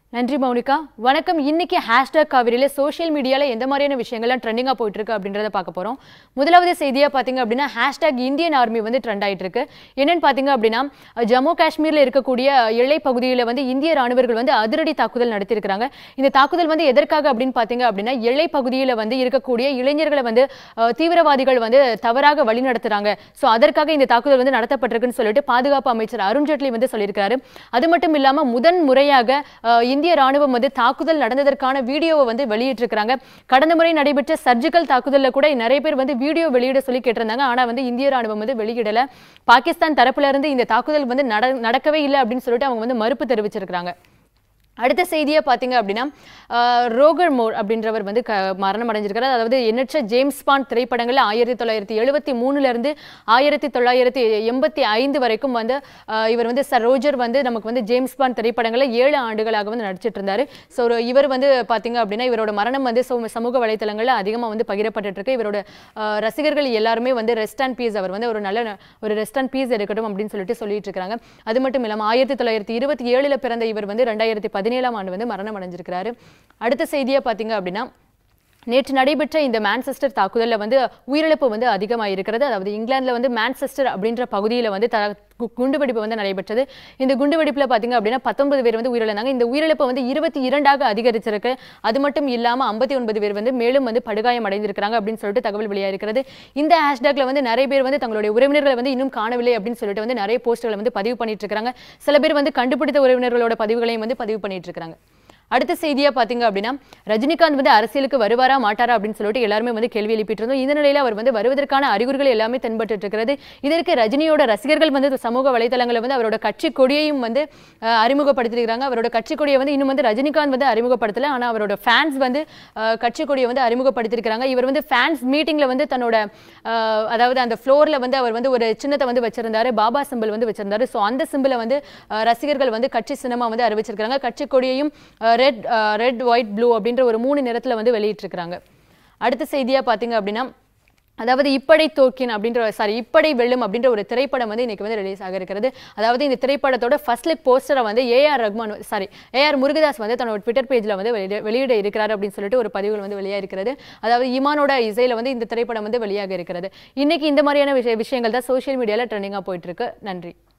நன்றி மௌனிகா வணக்கம் இன்னைக்கு ஹேஷ்டாக் காவிரியில சோஷியல் மீடியால எந்த மாதிரியான விஷயங்கள்லாம் ட்ரெண்டிங்காக போயிட்டு இருக்கு அப்படின்றத பார்க்க போறோம் முதலாவது செய்தியா பாத்தீங்க அப்படின்னா ஹேஷ்டாக் இந்தியன் ஆர்மி வந்து ட்ரெண்ட் ஆயிட்டு இருக்கு என்னன்னு பாத்தீங்க அப்படின்னா ஜம்மு காஷ்மீர்ல இருக்கக்கூடிய எல்லை பகுதியில் வந்து இந்திய ராணுவர்கள் வந்து அதிரடி தாக்குதல் நடத்தியிருக்கிறாங்க இந்த தாக்குதல் வந்து எதற்காக அப்படின்னு பாத்தீங்க அப்படின்னா எல்லை பகுதியில் வந்து இருக்கக்கூடிய இளைஞர்களை வந்து அஹ், தீவிரவாதிகள் வந்து தவறாக வழி நடத்துறாங்க ஸோ அதற்காக இந்த தாக்குதல் வந்து நடத்தப்பட்டிருக்குன்னு சொல்லிட்டு பாதுகாப்பு அமைச்சர் அருண்ஜேட்லி வந்து சொல்லியிருக்காரு அது மட்டும் இல்லாம முதன் முறையாக அஹ், இந்திய ராணுவம் வந்து தாக்குதல் நடந்ததற்கான வீடியோவை வந்து வெளியிட்டிருக்கிறாங்க கடந்த முறை நடைபெற்ற சர்ஜிக்கல் தாக்குதல்ல கூட நிறைய பேர் வந்து வீடியோ வெளியிட சொல்லி கேட்டிருந்தாங்க ஆனா வந்து இந்திய ராணுவம் வந்து வெளியிடல பாகிஸ்தான் தரப்புல இருந்து இந்த தாக்குதல் வந்து நட நடக்கவே இல்லை அப்படின்னு சொல்லிட்டு அவங்க வந்து மறுப்பு தெரிவிச்சிருக்கிறாங்க அடுத்த செய்தியை பார்த்தீங்க அப்படின்னா ஆஹ், ரோகர் மோர் அப்படின்றவர் வந்து க மரணம் அடைஞ்சிருக்காரு அதாவது எண்ணற்ற ஜேம்ஸ் பாண்ட் திரைப்படங்களில் ஆயிரத்தி தொள்ளாயிரத்தி எழுபத்தி மூணுலேருந்து ஆயிரத்தி தொள்ளாயிரத்தி எண்பத்தி ஐந்து வரைக்கும் வந்து ஆஹ், இவர் வந்து சர் ரோஜர் வந்து நமக்கு வந்து ஜேம்ஸ் பாண்ட் திரைப்படங்களில் ஏழு ஆண்டுகளாக வந்து நடிச்சிட்டு இருந்தாரு ஸோ இவர் வந்து பார்த்தீங்க அப்படின்னா இவரோட மரணம் வந்து சமூ- சமூக வலைத்தளங்களில் அதிகமாக வந்து பகிரப்பட்டுட்டு இருக்கு இவரோட ஆஹ், ரசிகர்கள் எல்லாருமே வந்து ரெஸ்ட் அண்ட் பீஸ் அவர் வந்து ஒரு நல்ல ந- ஒரு ரெஸ்ட் அண்ட் பீஸ் இருக்கட்டும் அப்படின்னு சொல்லிட்டு சொல்லிட்டு இருக்காங்க அது மட்டும் இல்லாமல் ஆயிரத்தி தொள்ளாயிரத்தி இருபத்தி ஏழுல பிறந்த இவர் வந்து ரெண்டாயிரத்தி பதினேழாம் ஆண்டு வந்து மரணம் அடைஞ்சிருக்கிறாரு அடுத்த செய்தியை பார்த்தீங்க அப்படின்னா நேற்று நடைபெற்ற இந்த மான்செஸ்டர் தாக்குதலில் வந்து உயிரிழப்பு வந்து அதிகமாக இருக்கிறது அதாவது இங்கிலாந்துல வந்து மான்செஸ்டர் அப்படின்ற பகுதியில் வந்து த கு- குண்டுவெடிப்பு வந்து நடைபெற்றது இந்த குண்டுவெடிப்பில் பார்த்தீங்க அப்படின்னா பத்தொன்பது பேர் வந்து உயிரிழந்தாங்க இந்த உயிரிழப்பு வந்து இருபத்தி இரண்டாக அதிகரிச்சிருக்கு அது மட்டும் இல்லாமல் ஐம்பத்தி ஒன்பது பேர் வந்து மேலும் வந்து படுகாயம் அடைந்திருக்கிறாங்க அப்படின்னு சொல்லிட்டு தகவல் வெளியாயிருக்கிறது இந்த ஹேஷ்டேக்ல வந்து நிறைய பேர் வந்து தங்களுடைய உறவினர்களை வந்து இன்னும் காணவில்லை அப்படின்னு சொல்லிட்டு வந்து நிறைய போஸ்ட்களை வந்து பதிவு பண்ணிட்டு இருக்காங்க சில பேர் வந்து கண்டுபிடித்த உறவினர்களோட பதிவுகளையும் வந்து பதிவு பண்ணிட்டு இருக்காங்க அடுத்த செய்தியா பாத்தீங்க அப்படின்னா ரஜினிகாந்த் வந்து அரசியலுக்கு வருவாரா மாட்டாரா அப்படின்னு சொல்லிட்டு எல்லாருமே வந்து கேள்வி எழுப்பிட்டு இருந்தோம் இந்த நிலையில அவர் வந்து வருவதற்கான அறிகுறிகள் எல்லாமே தென்பட்டு இருக்கிறது இதற்கு ரஜினியோட ரசிகர்கள் வந்து சமூக வலைதளங்களில் வந்து அவரோட கட்சி கொடியையும் வந்து அஹ், அறிமுகப்படுத்திருக்கிறாங்க அவரோட கட்சி கொடியை வந்து இன்னும் வந்து ரஜினிகாந்த் வந்து அறிமுகப்படுத்தல ஆனா அவரோட ஃபேன்ஸ் வந்து அஹ், கட்சி கொடியை வந்து அறிமுகப்படுத்திருக்கிறாங்க இவர் வந்து ஃபேன்ஸ் மீட்டிங்ல வந்து தன்னோட அஹ், அதாவது அந்த ஃப்ளோர்ல வந்து அவர் வந்து ஒரு சின்னத்தை வந்து வச்சிருந்தாரு பாபா சிம்பிள் வந்து வச்சிருந்தாரு ஸோ அந்த சிம்பிளை வந்து அஹ், ரசிகர்கள் வந்து கட்சி சின்னமா வந்து அறிவிச்சிருக்காங்க கட்சி கொடியையும் ரெட் ரெட் ஒயிட் ப்ளூ அப்படின்ற ஒரு மூணு நிறத்துல வந்து வெளியிட்டிருக்கிறாங்க அடுத்த செய்தியா பாத்தீங்க அப்படின்னா அதாவது இப்படை தோக்கின் அப்படின்ற சாரி இப்படை வெல்லும் அப்படின்ற ஒரு திரைப்படம் வந்து இன்னைக்கு வந்து ரிலீஸ் ஆக இருக்கிறது அதாவது இந்த திரைப்படத்தோட ஃபர்ஸ்ட் லுக் போஸ்டரை வந்து AR Rahman sorry AR Murugadoss வந்து தன்னோட ட்விட்டர் பேஜ்ல வந்து வெளியிட வெளியிட இருக்கிறார் அப்படின்னு சொல்லிட்டு ஒரு பதிவுகள் வந்து வெளியாக இருக்கிறது அதாவது இமானோட இசையில வந்து இந்த திரைப்படம் வந்து வெளியாக இருக்கிறது இன்னைக்கு இந்த மாதிரியான விஷய விஷயங்கள் தான் சோஷியல் மீடியால ட்ரெண்டிங்காக போயிட்டு இருக்கு நன்றி